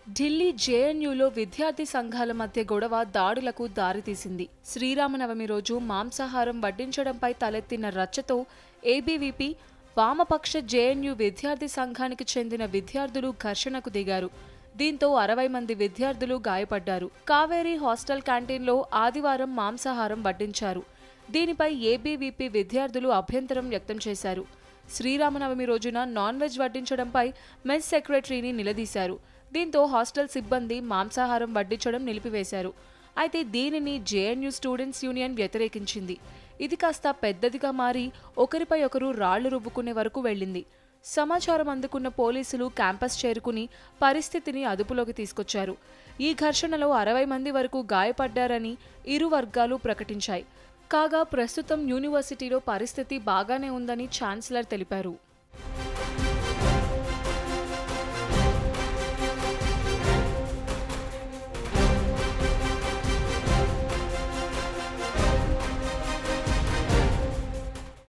ఢిల్లీ జేఎన్యూలో విద్యార్థి సంఘాల మధ్య గొడవ దాడులకు దారితీసింది శ్రీరామనవమి రోజు మాంసాహారం వడ్డించడంపై తలెత్తిన రచ్చతో ఏబీవీపీ వామపక్ష జేఎన్యూ విద్యార్థి సంఘానికి చెందిన విద్యార్థులు ఘర్షణకు దిగారు దీంతో అరవై మంది విద్యార్థులు గాయపడ్డారు కావేరీ హాస్టల్ క్యాంటీన్లో ఆదివారం మాంసాహారం వడ్డించారు దీనిపై ఏబీవీపీ విద్యార్థులు అభ్యంతరం వ్యక్తం చేశారు శ్రీరామనవమి రోజున నాన్ వెజ్ వడ్డించడంపై మెస్ సెక్రటరీని నిలదీశారు దీంతో హాస్టల్ సిబ్బంది మాంసాహారం వడ్డించడం నిలిపివేశారు అయితే దీనిని జేఎన్యూ స్టూడెంట్స్ యూనియన్ వ్యతిరేకించింది ఇది కాస్త పెద్దదిగా మారి ఒకరిపై ఒకరు రాళ్లు రువ్వుకునే వరకు వెళ్ళింది సమాచారం అందుకున్న పోలీసులు క్యాంపస్ చేరుకుని పరిస్థితిని అదుపులోకి తీసుకొచ్చారు ఈ ఘర్షణలో అరవై మంది వరకు గాయపడ్డారని ఇరు వర్గాలు ప్రకటించాయి కాగా ప్రస్తుతం యూనివర్సిటీలో పరిస్థితి బాగానే ఉందని ఛాన్సలర్ తెలిపారు